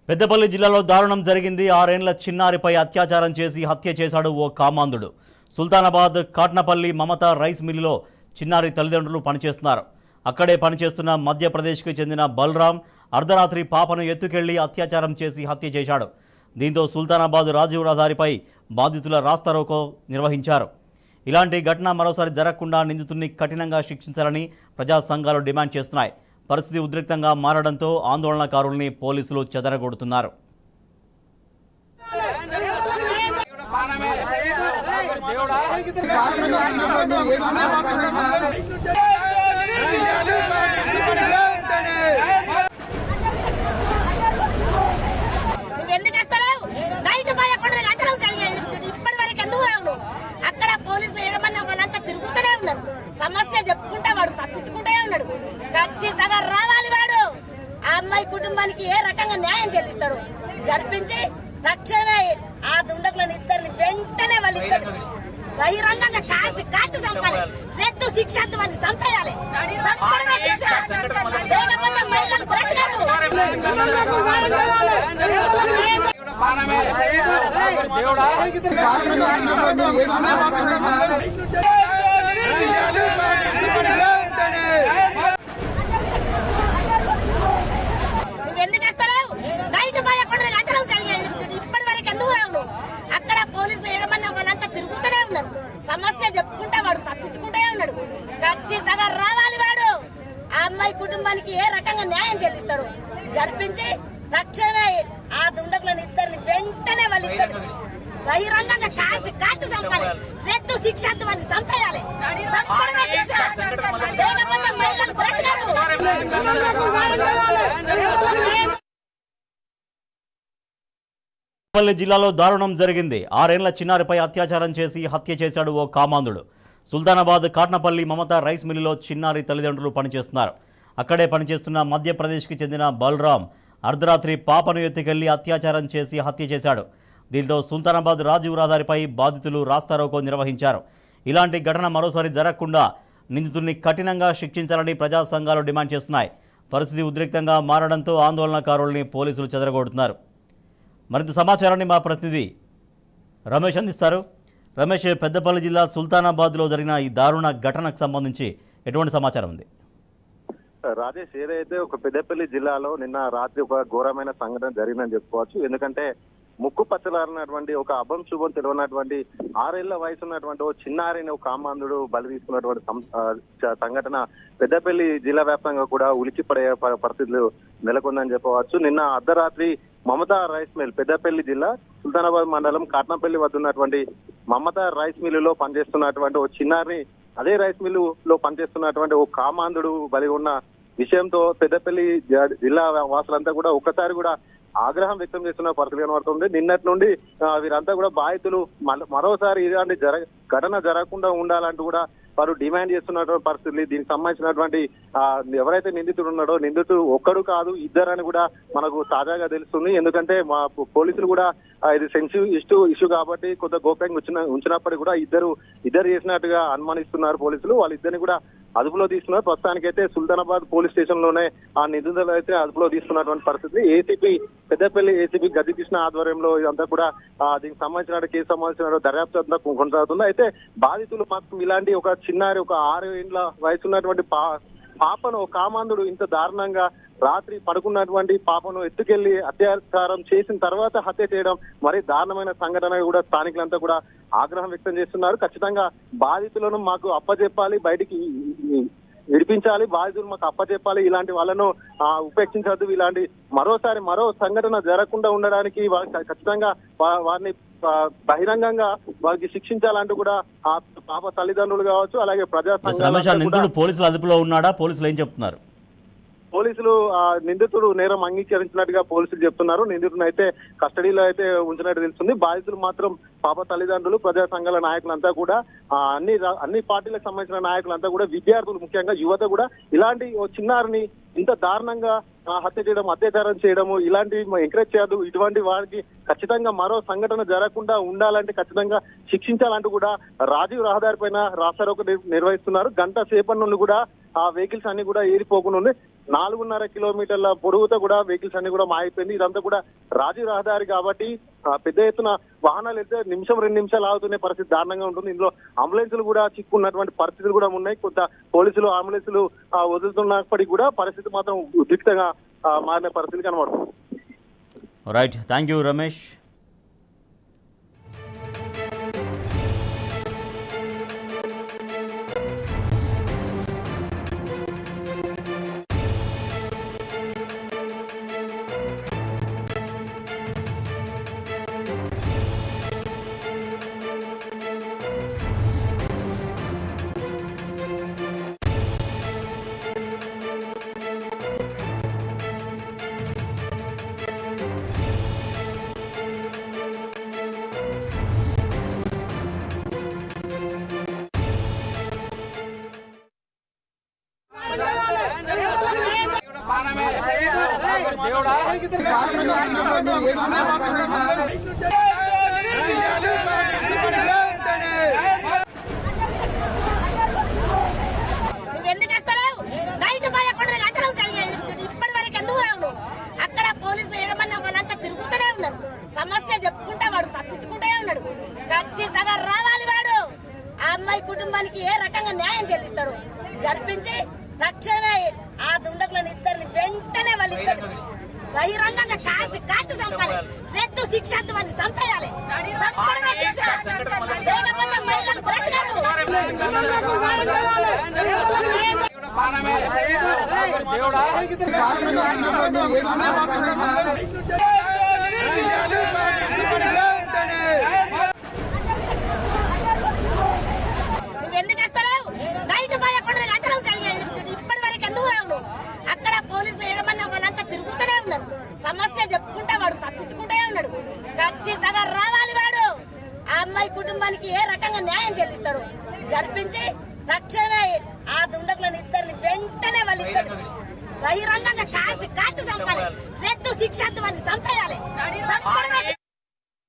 పెద్దపల్లి జిల్లాలో దారుణం జరిగింది ఆరేండ్ల చిన్నారిపై అత్యాచారం చేసి హత్య చేశాడు ఓ కామాంధుడు సుల్తానాబాద్ కాట్నపల్లి మమత రైస్ మిల్లులో చిన్నారి తల్లిదండ్రులు పనిచేస్తున్నారు అక్కడే పనిచేస్తున్న మధ్యప్రదేశ్కి చెందిన బలరాం అర్ధరాత్రి పాపను ఎత్తుకెళ్లి అత్యాచారం చేసి హత్య చేశాడు దీంతో సుల్తానాబాద్ రాజీవ్ రహదారిపై బాధితుల రాస్తారోకో నిర్వహించారు ఇలాంటి ఘటన మరోసారి జరగకుండా నిందితుడిని కఠినంగా శిక్షించాలని ప్రజా సంఘాలు డిమాండ్ చేస్తున్నాయి పరిస్థితి ఉద్రిక్తంగా మారడంతో ఆందోళనకారుల్ని పోలీసులు చెదరగొడుతున్నారు నువ్వు ఎందుకు వస్తలేవు నైట్ పదకొండు గంటలు జరిగే ఇప్పటి వరకు ఎందుకు రావు నువ్వు అక్కడ పోలీసులు ఏమన్నా వాళ్ళంతా తిరుగుతూనే ఉన్నారు సమస్య చెప్పుకుంటా వాడు తప్పించుకుంటే ఉన్నాడు ఖచ్చితంగా రావాలి వాడు ఆ అమ్మాయి కుటుంబానికి ఏ రకంగా న్యాయం చెల్లిస్తాడు జరిపించి తక్షణమే ఆ దుండకులను ఇద్దరిని వెంటనే వాళ్ళిద్దరు బహిరంగంగా కాల్చి కాల్చి చంపాలి రెద్దు శిక్ష వాడిని చంపేయాలి చంపడమే శిక్ష లేకపోతే మహిళలు కొట్టలేరు. నువ్వు ఎందుకు వస్తలేవు నైట్ పదకొండు గంటలు జరిగే ఇప్పటి వరకు ఎందుకు రావు నువ్వు అక్కడ పోలీసులు ఏమన్నా వాళ్ళంతా తిరుగుతూనే ఉన్నారు సమస్య చెప్పుకుంటా వాడు తప్పించుకుంటే ఉన్నాడు ఖచ్చితంగా రావాలి వాడు ఆ అమ్మాయి కుటుంబానికి ఏ రకంగా న్యాయం చెల్లిస్తాడు జరిపించి తక్షణమే ఆ దుండకులను ఇద్దరిని వెంటనే వాళ్ళిద్దరు బహిరంగంగా కాల్చి కాల్చి చంపాలి రెద్దు శిక్ష వాడిని చంపేయాలి చంపడమే శిక్ష లేకపోతే మహిళలు కొట్టలేరు. పెద్దపల్లి జిల్లాలో దారుణం జరిగింది ఆరేండ్ల చిన్నారిపై అత్యాచారం చేసి హత్య చేశాడు ఓ కామాంధుడు సుల్తానాబాద్ కాట్నపల్లి మమత రైస్ మిల్లులో చిన్నారి తల్లిదండ్రులు పనిచేస్తున్నారు అక్కడే పనిచేస్తున్న మధ్యప్రదేశ్కి చెందిన బలరాం అర్ధరాత్రి పాపను ఎత్తుకెళ్లి అత్యాచారం చేసి హత్య చేశాడు దీంతో సుల్తానాబాద్ రాజీవ్ రహదారిపై బాధితులు రాస్తారోకో నిర్వహించారు ఇలాంటి ఘటన మరోసారి జరగకుండా నిందితుల్ని కఠినంగా శిక్షించాలని ప్రజా సంఘాలు డిమాండ్ చేస్తున్నాయి పరిస్థితి ఉద్రిక్తంగా మారడంతో ఆందోళనకారుల్ని పోలీసులు చెదరగొడుతున్నారు మరింత సమాచారాన్ని మా ప్రతినిధి రమేష్ అందిస్తారు రమేష్ పెద్దపల్లి జిల్లా సుల్తానాబాద్లో జరిగిన ఈ దారుణ ఘటనకు సంబంధించి ఎటువంటి సమాచారం ఉంది రాజేష్ ఏదైతే ఒక పెద్దపల్లి జిల్లాలో నిన్న రాత్రి ఒక ఘోరమైన సంఘటన జరిగిందని చెప్పుకోవచ్చు ఎందుకంటే ముక్కు పచ్చలారినటువంటి ఒక అభం శుభం తెలియనటువంటి ఆరేళ్ల వయసు ఉన్నటువంటి ఓ చిన్నారిని ఒక కామాంధుడు బలి తీసుకున్నటువంటి సం- ఆ, చ- సంఘటన పెద్దపల్లి జిల్లా వ్యాప్తంగా కూడా ఉలికిపడే ప- పరిస్థితులు నెలకొందని చెప్పవచ్చు నిన్న అర్ధరాత్రి మమతా రైస్ మిల్ పెద్దపల్లి జిల్లా సుల్తానాబాద్ మండలం కాట్నపల్లి వద్ద ఉన్నటువంటి మమతా రైస్ మిల్లులో పనిచేస్తున్నటువంటి ఓ చిన్నారిని అదే రైస్ మిల్లు లో పనిచేస్తున్నటువంటి ఓ కామాంధుడు బలి ఉన్న విషయంతో పెద్దపల్లి జ- జిల్లా వాసులంతా కూడా ఒక్కసారి కూడా ఆగ్రహం వ్యక్తం చేస్తున్న పరిస్థితి కనబడుతుంది నిన్నటి నుండి ఆ, వీరంతా కూడా బాధితులు మల- మరోసారి ఇలాంటి జర ఘటన జరగకుండా ఉండాలంటూ కూడా వారు డిమాండ్ చేస్తున్నటువంటి పరిస్థితులు దీనికి సంబంధించినటువంటి ఆ, ఎవరైతే నిందితుడు ఉన్నాడో నిందితుడు ఒక్కడు కాదు ఇద్దరని కూడా మనకు తాజాగా తెలుస్తుంది ఎందుకంటే మా పో- పోలీసులు కూడా ఆ, ఇది సెన్సిటివ్ ఇష్యూ ఇష్యూ కాబట్టి కొంత గోప్యంగా ఉంచిన ఉంచినప్పటికీ కూడా ఇద్దరు ఇద్దరు చేసినట్టుగా అనుమానిస్తున్నారు పోలీసులు వాళ్ళిద్దరిని కూడా అదుపులో తీసుకున్నారు ప్రస్తుతానికైతే సుల్తానాబాద్ పోలీస్ స్టేషన్ లోనే ఆ నిందితులు అయితే అదుపులో తీసుకున్నటువంటి పరిస్థితి ఏసీపీ పెద్దపల్లి ఏసీపీ గది కృష్ణ ఆధ్వర్యంలో ఇదంతా కూడా ఆ, దీనికి సంబంధించిన కేసు సంబంధించిన దర్యాప్తు అంతా కొనసాగుతుంది అయితే బాధితులు మాత్రం ఇలాంటి ఒక చిన్నారి ఒక ఆరు ఏండ్ల వయసు ఉన్నటువంటి పా పాపను ఒక కామాంధుడు ఇంత దారుణంగా రాత్రి పడుకున్నటువంటి పాపను ఎత్తుకెళ్లి అత్యాచారం చేసిన తర్వాత హత్య చేయడం మరి దారుణమైన సంఘటన కూడా స్థానికులంతా కూడా ఆగ్రహం వ్యక్తం చేస్తున్నారు ఖచ్చితంగా బాధితులను మాకు అప్పచెప్పాలి బయటికి విడిపించాలి బాధితులు మాకు అప్పచెప్పాలి ఇలాంటి వాళ్ళను ఆ, ఉపేక్షించవద్దు ఇలాంటి మరోసారి మరో సంఘటన జరగకుండా ఉండడానికి వారికి ఖచ్చితంగా వా- వారిని ఆ, బహిరంగంగా వారికి శిక్షించాలంటూ కూడా ఆ పాప తల్లిదండ్రులు కావచ్చు అలాగే ప్రజా రమేష్ ఆ సంఘాలంతా కూడా నిందితుడు పోలీసుల అదుపులో ఉన్నాడా పోలీసులు ఏం చెప్తున్నారు పోలీసులు ఆ నిందితుడు నేరం అంగీకరించినట్టుగా పోలీసులు చెప్తున్నారు నిందితుడిని అయితే కస్టడీలో అయితే ఉంచినట్టు తెలుస్తుంది బాధితులు మాత్రం పాప తల్లిదండ్రులు ప్రజా సంఘాల నాయకులంతా కూడా ఆ, అన్ని రా- అన్ని పార్టీలకు సంబంధించిన నాయకులంతా కూడా విద్యార్థులు ముఖ్యంగా యువత కూడా ఇలాంటి ఓ చిన్నారిని ఇంత దారుణంగా ఆ, హత్య చేయడం అత్యాచారం చేయడము ఇలాంటివి ఎంకరేజ్ చేయదు ఇటువంటి వారికి ఖచ్చితంగా మరో సంఘటన జరగకుండా ఉండాలంటే ఖచ్చితంగా శిక్షించాలంటూ కూడా రాజీవ్ రహదారి పైన రాస్తారోక నిర్వహిస్తున్నారు గంట సేపటి నుండి కూడా ఆ వెహికల్స్ అన్ని కూడా ఏరిపోకుండా ఉంది నాలుగున్నర కిలోమీటర్ల పొడవుతో కూడా వెహికల్స్ అన్ని కూడా మాయిపోయింది ఇదంతా కూడా రాజీ రహదారి కాబట్టి ఆ, పెద్ద ఎత్తున వాహనాలు అయితే నిమిషం రెండు నిమిషాలు ఆగుతున్న పరిస్థితి దారుణంగా ఉంటుంది ఇందులో అంబులెన్సులు కూడా చిక్కున్నటువంటి పరిస్థితులు కూడా ఉన్నాయి కొంత పోలీసులు అంబులెన్సులు ఆ, వదులుతున్నప్పటికీ కూడా పరిస్థితి మాత్రం ఉద్రిక్తంగా ఆ, మారిన పరిస్థితి కనబడుతుంది రైట్ థ్యాంక్ యూ రమేష్ నువ్వు ఎందుకు వస్తలేవు నైట్ పదకొండు గంటలు జరిగాయి ఇప్పటి వరకు ఎందుకు రావు నువ్వు అక్కడ పోలీసులు ఏమన్నా వాళ్ళంతా తిరుగుతూనే ఉన్నారు సమస్య చెప్పుకుంటే వాడు తప్పించుకుంటే ఉన్నాడు ఖచ్చితంగా రావాలి వాడు ఆ అమ్మాయి కుటుంబానికి ఏ రకంగా న్యాయం చెల్లిస్తాడు జరిపించి తక్షణమే ఆ దుండగులను ఇద్దరిని వెంటనే వాళ్ళిద్దరు బహిరంగంగా కాల్చి కాల్చి చంపాలి రెద్దు శిక్ష అంత వాడిని చంపేయాలి చంపడమే శిక్ష లేకపోతే మహిళలకు బ్రతకరు. నువ్వు ఎందుకు వస్తలేవు నైట్ పదకొండు గంటలు జరిగాయి ఇప్పటి వరకు ఎందుకు రావు నువ్వు అక్కడ పోలీసులు ఏమన్నా వాళ్ళంతా తిరుగుతూనే ఉన్నారు సమస్య చెప్పుకుంటే వాడు తప్పించుకుంటే ఉన్నాడు ఖచ్చితంగా రావాలి వాడు ఆ అమ్మాయి కుటుంబానికి ఏ రకంగా న్యాయం చెల్లిస్తాడు జరిపించి తక్షణమే ఆ దుండగులను ఇద్దరిని వెంటనే వాళ్ళిద్దరు బహిరంగంగా కాల్చి కాల్చి చంపాలి రెద్దు శిక్ష అంత వాడిని చంపేయాలి